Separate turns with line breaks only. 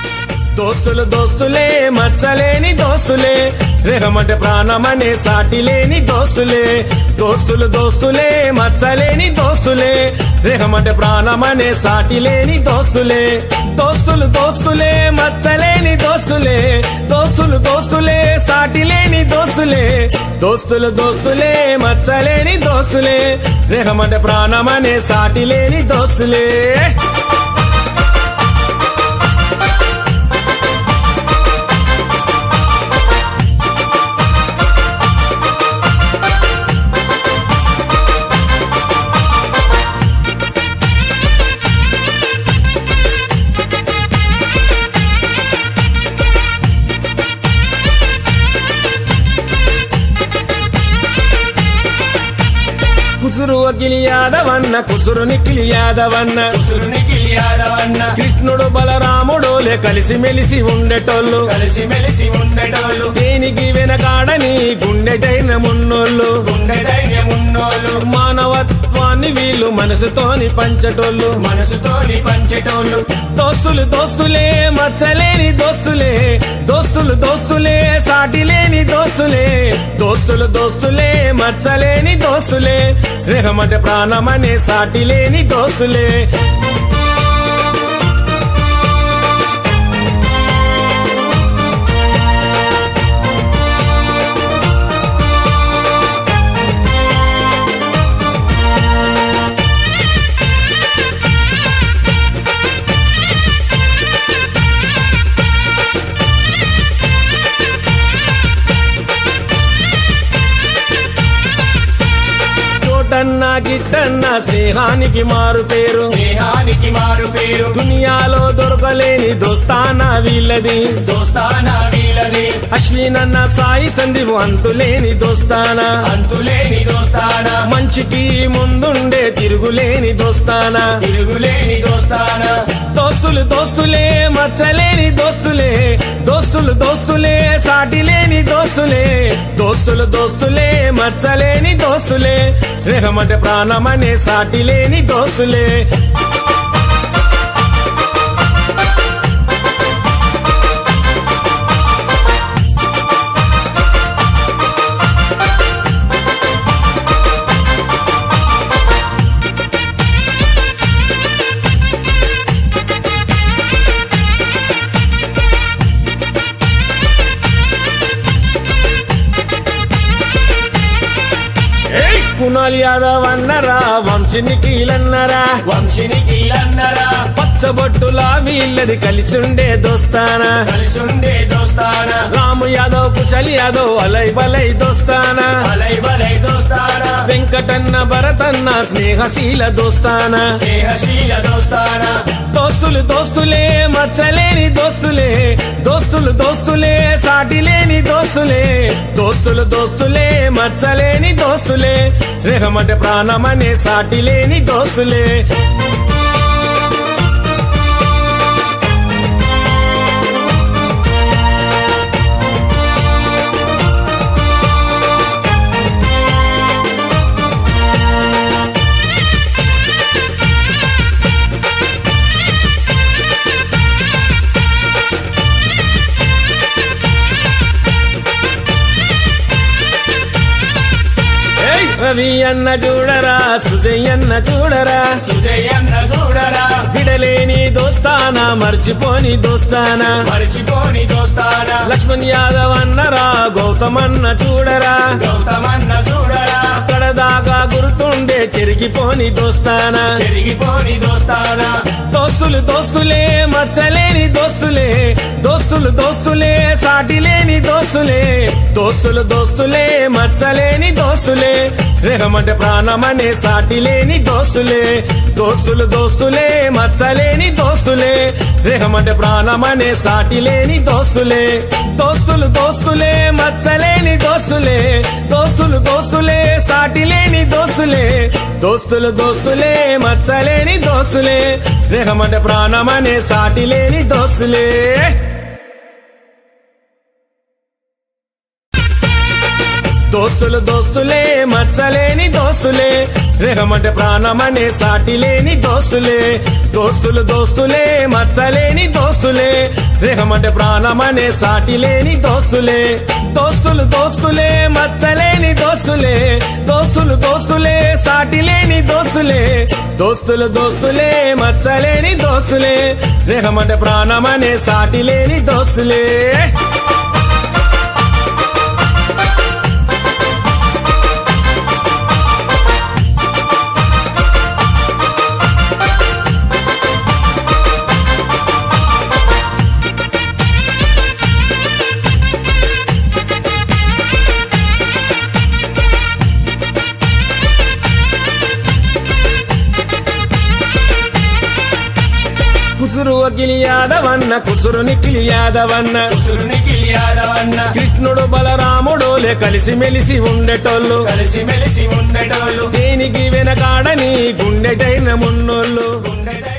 దోస్తులు దోస్తులే మచ్చలేని దోస్తులే స్నేహం అంటే ప్రాణమనే సాటి లేని దోస్తులే దోస్తులు దోస్తులే మచ్చలేని దోస్తులే స్నేహం అంటే ప్రాణమనే సాటి లేని దోస్తులే దోస్తులు దోస్తులే మచ్చలేని దోస్తులే దోస్తులు దోస్తులే సాటి లేని దోస్తులే దోస్తులు దోస్తులే మచ్చలేని దోస్తులే స్నేహం అంటే ప్రాణమనే సాటి లేని దోస్తులే కుసురు అఖిలి యాదవన్న కుసురు నిఖిలి యాదవన్న
కుసురునికి యాదవన్న
కృష్ణుడు బలరాముడోలే కలిసి మెలిసి ఉండేటోళ్ళు
కలిసి మెలిసి ఉండేటోళ్ళు
దేనికి వెనకాడని గుండెటైన మున్నోళ్ళు
గుండె ధైర్యమున్నోళ్ళు
మానవత్వాన్ని వీళ్ళు మనసుతోని పంచటోళ్ళు
మనసుతోని పంచేటోళ్ళు
దోస్తులు దోస్తులే మచ్చలేని దోస్తులే దోస్తులు దోస్తులే సాటి లేని దోస్తులే దోస్తులు దోస్తులే మచ్చలేని దోస్తులే స్నేహం అంటే ప్రాణమనే సాటి లేని దోస్తులే చోటన్న గిట్టన్న స్నేహానికి మారు పేరు
స్నేహానికి మారు పేరు
దునియాలో దొరకలేని దోస్తానా వీళ్ళది
దోస్తానా వీలది
అశ్వినన్న సాయి సందీప్ అంతులేని దోస్తానా
అంతులేని దోస్తానా
మంచికి ముందుండే తిరుగులేని దోస్తానా
తిరుగులేని దోస్తానా
దోస్తులు దోస్తులే మచ్చలేని దోస్తులే దోస్తులు దోస్తులే సాటి లేని దోస్తులే దోస్తులు దోస్తులే మచ్చలేని దోస్తులే స్నేహం అంటే ప్రాణమనే సాటి లేని దోస్తులే కునాల్ యాదవ్ అన్నరా వంశిని కీలన్నరా
వంశినికి అన్నరా
పచ్చబొట్టులా వీళ్ళది కలిసుండే దోస్తానా
కలిసుండే దోస్తానా
రాము యాదవ్ కుశల్ యాదవ్ అలై బలై దోస్తానా
బలై బలై దోస్తానా
వెంకటన్న భరతన్న స్నేహశీల దోస్తానా
స్నేహశీల దోస్తానా
దోస్తులు దోస్తులే మచ్చలేని దోస్తులే దోస్తులు దోస్తులే సాటి లేని దోస్తులే దోస్తులు దోస్తులే మచ్చలేని దోస్తులే స్నేహం అంటే ప్రాణమనే సాటి లేని దోస్తులే ఏయ్! రవి అన్న చూడరా సుజయ్ అన్న చూడరా
సుజయన్న చూడరా
విడలేని దోస్తానా మర్చిపోని దోస్తానా
మరిచిపోని దోస్తానా
లక్ష్మణ్ యాదవ్ అన్నరా గౌతమ్ అన్న చూడరా
గౌతమన్న చూడరా
కడదాకా గుర్తుండే చెరిగిపోని దోస్తానా
చెరిగిపోని దోస్తానా
దోస్తులు దోస్తులే మచ్చలేని దోస్తులే దోస్తులు దోస్తులే సాటి లేని దోస్తులే దోస్తులు దోస్తులే మచ్చలేని దోస్తులే స్నేహం అంటే ప్రాణమనే సాటి లేని దోస్తులే దోస్తులు దోస్తులే మచ్చలేని దోస్తులే స్నేహం అంటే ప్రాణమనే సాటి లేని దోస్తులే దోస్తులు దోస్తులే మచ్చలేని దోస్తులే దోస్తులు దోస్తులే సాటి లేని దోస్తులే దోస్తులు దోస్తులే మచ్చలేని దోస్తులే స్నేహం అంటే ప్రాణమనే సాటి లేని దోస్తులే దోస్తులు దోస్తులే మచ్చలేని దోస్తులే స్నేహం అంటే ప్రాణమనే సాటి లేని దోస్తులే దోస్తులు దోస్తులే మచ్చలేని దోస్తులే స్నేహం అంటే ప్రాణమనే సాటి లేని దోస్తులే దోస్తులు దోస్తులే మచ్చలేని దోస్తులే దోస్తులు దోస్తులే సాటి లేని దోస్తులే దోస్తులు దోస్తులే మచ్చలేని దోస్తులే స్నేహం అంటే ప్రాణమనే సాటి లేని దోస్తులే కుసురు అఖిలి యాదవన్న కుసురు నిఖిలి యాదవన్న
కుసురునికి యాదవన్న
కృష్ణుడు బలరాముడోలే కలిసి మెలిసి ఉండేటోళ్ళు
కలిసి మెలిసి ఉండేటోళ్ళు
దేనికి వెనకాడని గుండెటైన మున్నోళ్ళు
గుండెటై